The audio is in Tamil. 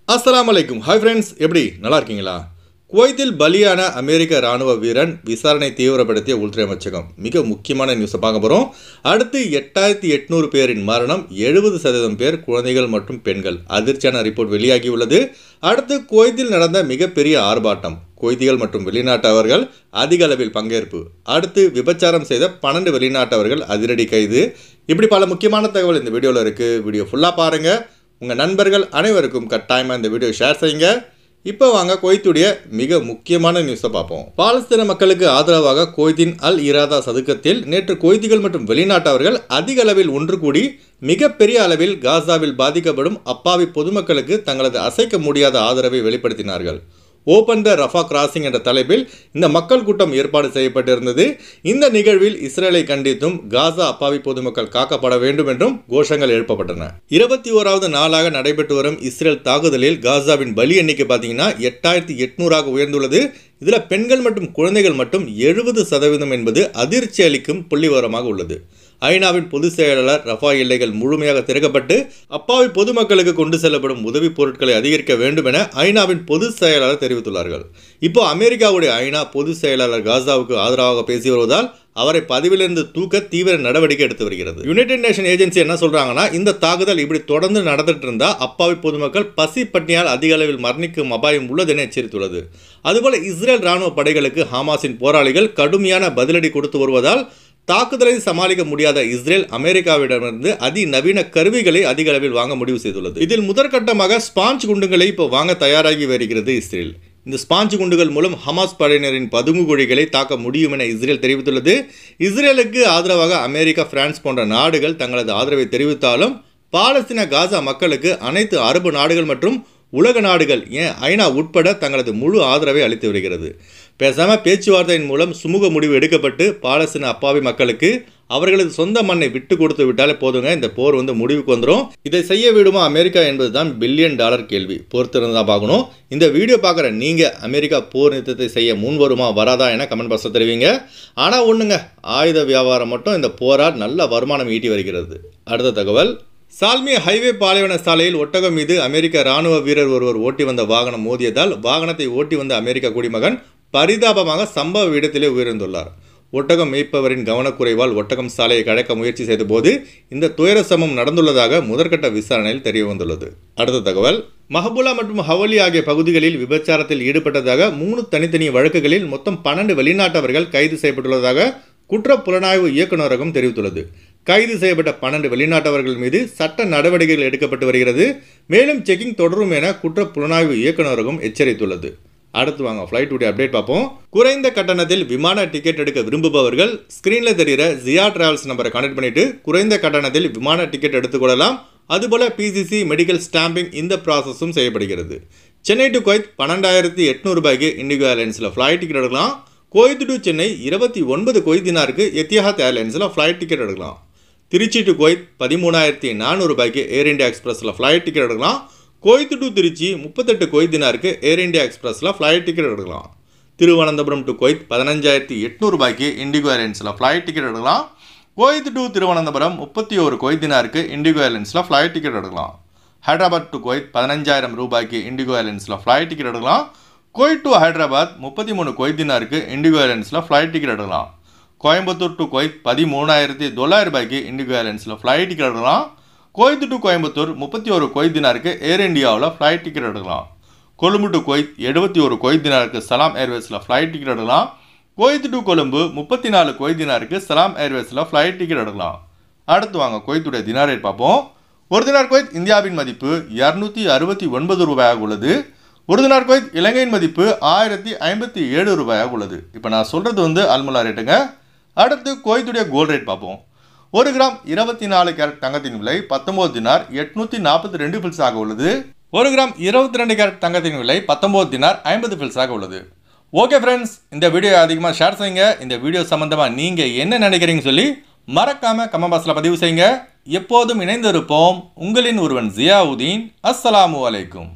அஸ்ஸலாமு அலைக்கும் ஹாய் ஃப்ரெண்ட்ஸ் எப்படி நல்லா இருக்கீங்களா குவைத்தில் பலியான அமெரிக்க ராணுவ வீரன் விசாரணை தீவிரப்படுத்திய உள்துறை அமைச்சகம் மிக முக்கியமான நியூஸை பார்க்க போகிறோம் அடுத்து எட்டாயிரத்தி எட்நூறு பேரின் மரணம் எழுபது சதவீதம் பேர் குழந்தைகள் மற்றும் பெண்கள் அதிர்ச்சியான ரிப்போர்ட் வெளியாகியுள்ளது அடுத்து குவைத்தில் நடந்த மிகப்பெரிய ஆர்ப்பாட்டம் குவைத்திகள் மற்றும் வெளிநாட்டவர்கள் அதிக அளவில் பங்கேற்பு அடுத்து விபச்சாரம் செய்த பன்னெண்டு வெளிநாட்டவர்கள் அதிரடி கைது இப்படி பல முக்கியமான தகவல் இந்த வீடியோவில் இருக்குது வீடியோ ஃபுல்லாக பாருங்கள் உங்கள் நண்பர்கள் அனைவருக்கும் கட்டாயமாக இந்த வீடியோ ஷேர் செய்யுங்க இப்போ வாங்க குவைத்துடைய மிக முக்கியமான நியூஸை பார்ப்போம் பாலஸ்தீன மக்களுக்கு ஆதரவாக குவைத்தின் அல் இராதா சதுக்கத்தில் நேற்று குவைத்திகள் மற்றும் வெளிநாட்டவர்கள் அதிக அளவில் ஒன்று கூடி மிகப்பெரிய அளவில் காசாவில் பாதிக்கப்படும் அப்பாவி பொதுமக்களுக்கு தங்களது அசைக்க முடியாத ஆதரவை வெளிப்படுத்தினார்கள் ஓபன் த ரஃபா கிராசிங் என்ற தலைப்பில் இந்த மக்கள் கூட்டம் ஏற்பாடு செய்யப்பட்டிருந்தது இந்த நிகழ்வில் இஸ்ரேலை கண்டித்தும் காசா அப்பாவி பொதுமக்கள் காக்கப்பட வேண்டும் என்றும் கோஷங்கள் எழுப்பப்பட்டன இருபத்தி ஓராவது நாளாக நடைபெற்று வரும் இஸ்ரேல் தாக்குதலில் காசாவின் பலி எண்ணிக்கை பார்த்தீங்கன்னா எட்டாயிரத்தி எட்நூறாக உயர்ந்துள்ளது இதில் பெண்கள் மற்றும் குழந்தைகள் மட்டும் எழுபது சதவீதம் என்பது அதிர்ச்சி அளிக்கும் புள்ளிவரமாக உள்ளது ஐநாவின் பொதுச் செயலாளர் ரஃபா எல்லைகள் முழுமையாக திறக்கப்பட்டு அப்பாவி பொதுமக்களுக்கு கொண்டு செல்லப்படும் உதவிப் பொருட்களை அதிகரிக்க வேண்டும் என ஐநாவின் பொதுச் செயலாளர் தெரிவித்துள்ளார்கள் இப்போ அமெரிக்காவுடைய ஐநா பொதுச் செயலாளர் காசாவுக்கு ஆதரவாக பேசி வருவதால் அவரை பதவியிலிருந்து தூக்க தீவிர நடவடிக்கை எடுத்து வருகிறது யுனைடெட் நேஷன் ஏஜென்சி என்ன சொல்றாங்கன்னா இந்த தாக்குதல் இப்படி தொடர்ந்து நடந்துட்டு இருந்தா அப்பாவி பொதுமக்கள் பசி பட்டினியால் அதிக அளவில் மரணிக்கும் அபாயம் உள்ளது என எச்சரித்துள்ளது அதுபோல இஸ்ரேல் ராணுவ படைகளுக்கு ஹமாஸின் போராளிகள் கடுமையான பதிலடி கொடுத்து வருவதால் தாக்குதலை சமாளிக்க முடியாத இஸ்ரேல் அமெரிக்காவிடமிருந்து அதிநவீன கருவிகளை அதிக அளவில் வாங்க முடிவு செய்துள்ளது இதில் முதற்கட்டமாக ஸ்பாஞ்ச் குண்டுகளை இப்போ வாங்க தயாராகி வருகிறது இஸ்ரேல் இந்த ஸ்பாஞ்ச் குண்டுகள் மூலம் ஹமாஸ் படையினரின் பதுங்கு குழிகளை தாக்க முடியும் என இஸ்ரேல் தெரிவித்துள்ளது இஸ்ரேலுக்கு ஆதரவாக அமெரிக்கா பிரான்ஸ் போன்ற நாடுகள் தங்களது ஆதரவை தெரிவித்தாலும் பாலஸ்தீன காசா மக்களுக்கு அனைத்து அரபு நாடுகள் மற்றும் உலக நாடுகள் ஏன் ஐநா உட்பட தங்களது முழு ஆதரவை அளித்து வருகிறது பேசாம பேச்சுவார்த்தையின் மூலம் சுமூக முடிவு எடுக்கப்பட்டு பாலஸ்தீன அப்பாவி மக்களுக்கு அவர்களது சொந்த மண்ணை விட்டு கொடுத்து விட்டாலே போதுங்க இந்த போர் வந்து முடிவுக்கு வந்துடும் இதை செய்ய விடுமா அமெரிக்கா என்பது தான் பில்லியன் டாலர் கேள்வி பொறுத்திருந்து தான் பார்க்கணும் இந்த வீடியோ பார்க்குற நீங்கள் அமெரிக்கா போர் நிறுத்தத்தை செய்ய முன் வருமா வராதா என கமெண்ட் பாக்ஸில் தெரிவிங்க ஆனால் ஒன்றுங்க ஆயுத வியாபாரம் மட்டும் இந்த போரால் நல்ல வருமானம் ஈட்டி வருகிறது அடுத்த தகவல் சால்மி ஹைவே பாலைவன சாலையில் ஒட்டகம் மீது அமெரிக்க ராணுவ வீரர் ஒருவர் ஓட்டி வந்த வாகனம் மோதியதால் வாகனத்தை ஓட்டி வந்த அமெரிக்க குடிமகன் பரிதாபமாக சம்பவ இடத்திலே உயிரிழந்துள்ளார் ஒட்டகம் மேய்ப்பவரின் கவனக்குறைவால் ஒட்டகம் சாலையை கடக்க முயற்சி செய்தபோது இந்த துயர சம்பவம் நடந்துள்ளதாக முதற்கட்ட விசாரணையில் தெரிய வந்துள்ளது அடுத்த தகவல் மஹபுலா மற்றும் ஹவலி ஆகிய பகுதிகளில் விபச்சாரத்தில் ஈடுபட்டதாக மூணு தனித்தனி வழக்குகளில் மொத்தம் பன்னெண்டு வெளிநாட்டவர்கள் கைது செய்யப்பட்டுள்ளதாக குற்ற புலனாய்வு இயக்குநரகம் தெரிவித்துள்ளது கைது செய்யப்பட்ட பன்னெண்டு வெளிநாட்டவர்கள் மீது சட்ட நடவடிக்கைகள் எடுக்கப்பட்டு வருகிறது மேலும் செக்கிங் தொடரும் என குற்ற புலனாய்வு இயக்குநரகம் எச்சரித்துள்ளது அடுத்து வாங்க ஃப்ளைட் உடைய அப்டேட் பார்ப்போம் குறைந்த கட்டணத்தில் விமான டிக்கெட் எடுக்க விரும்புபவர்கள் ஸ்க்ரீனில் தெரிகிற ஜியா டிராவல்ஸ் நம்பரை கனெக்ட் பண்ணிட்டு குறைந்த கட்டணத்தில் விமான டிக்கெட் எடுத்துக்கொள்ளலாம் அதுபோல பிசிசி மெடிக்கல் ஸ்டாம்பிங் இந்த ப்ராசஸும் செய்யப்படுகிறது சென்னை டு குவைத் பன்னெண்டாயிரத்தி எட்நூறு ரூபாய்க்கு இண்டிகோ ஏர்லைன்ஸில் ஃப்ளைட் டிக்கெட் எடுக்கலாம் குவைத் டு சென்னை இருபத்தி ஒன்பது கொய்தினாருக்கு எத்தியாஹத் ஏர்லைன்ஸில் ஃப்ளைட் டிக்கெட் எடுக்கலாம் திருச்சி டு குவைத் பதிமூணாயிரத்தி நானூறு ரூபாய்க்கு ஏர் இந்தியா எக்ஸ்பிரஸில் ஃப்ளைட் டிக்கெட் எடுக்கலாம் குவைத் டு திருச்சி முப்பத்தெட்டு கொய்தினாருக்கு ஏர் இந்தியா எக்ஸ்பிரஸில் ஃப்ளைட் டிக்கெட் எடுக்கலாம் திருவனந்தபுரம் டு குவைத் பதினஞ்சாயிரத்தி எட்நூறு ரூபாய்க்கு இண்டிகோ ஏர்லைன்ஸில் ஃப்ளைட் டிக்கெட் எடுக்கலாம் குவைத் டு திருவனந்தபுரம் முப்பத்தி ஒரு கொய்தினாருக்கு இண்டிகோ ஏர்லைன்ஸில் ஃப்ளைட் டிக்கெட் எடுக்கலாம் ஹைதராபாத் டு குவைத் பதினஞ்சாயிரம் ரூபாய்க்கு இண்டிகோ ஏர்லைன்ஸில் ஃப்ளைட் டிக்கெட் எடுக்கலாம் குவைத் டு ஹைதராபாத் முப்பத்தி மூணு கொய்தினாருக்கு இண்டிகோ ஏர்லைன்ஸில் ஃப்ளைட் டிக்கெட் எடுக்கலாம் கோயம்புத்தூர் டு குவைத் பதிமூணாயிரத்தி தொள்ளாயிரம் ரூபாய்க்கு இண்டிகோ ஏர்லைன்ஸில் ஃப்ளைட் டிக்கெட் எடுக்கலாம் குவைத் டு கோயம்புத்தூர் முப்பத்தி ஒரு கொய்தினாருக்கு ஏர் இந்தியாவில் ஃப்ளைட் டிக்கெட் எடுக்கலாம் கொழும்பு டு குவைத் எழுபத்தி ஒரு கொய்தினாருக்கு சலாம் ஏர்வேஸில் ஃப்ளைட் டிக்கெட் எடுக்கலாம் குவைத் டு கொழும்பு முப்பத்தி நாலு கொய்தினாருக்கு சலாம் ஏர்வேஸில் ஃப்ளைட் டிக்கெட் எடுக்கலாம் அடுத்து வாங்க குவைத்துடைய தினார் ரேட் பார்ப்போம் ஒரு தினார் குவைத் இந்தியாவின் மதிப்பு இரநூத்தி அறுபத்தி ஒன்பது ரூபாயாக உள்ளது ஒரு தினார் குவைத் இலங்கையின் மதிப்பு ஆயிரத்தி ஐம்பத்தி ஏழு ரூபாயாக உள்ளது இப்போ நான் சொல்கிறது வந்து அல்முலா ரேட்டுங்க அடுத்து குவைத்துடைய கோல்ட் ரேட் பார்ப்போம் ஒரு கிராம் இருபத்தி நாலு கேரட் தங்கத்தின் விலை பத்தொன்பது தினார் எட்நூத்தி நாற்பத்தி ரெண்டு பில்ஸாக உள்ளது ஒரு கிராம் இருபத்தி ரெண்டு கேரட் தங்கத்தின் விலை பத்தொன்பது தினார் ஐம்பது பில்ஸாக உள்ளது ஓகே ஃப்ரெண்ட்ஸ் இந்த வீடியோ அதிகமாக ஷேர் செய்யுங்க இந்த வீடியோ சம்மந்தமாக நீங்கள் என்ன நினைக்கிறீங்கன்னு சொல்லி மறக்காமல் கமெண்ட் பாக்ஸில் பதிவு செய்யுங்க எப்போதும் இணைந்து இருப்போம் உங்களின் ஒருவன் ஜியாவுதீன் அஸ்ஸலாமு அலைக்கும்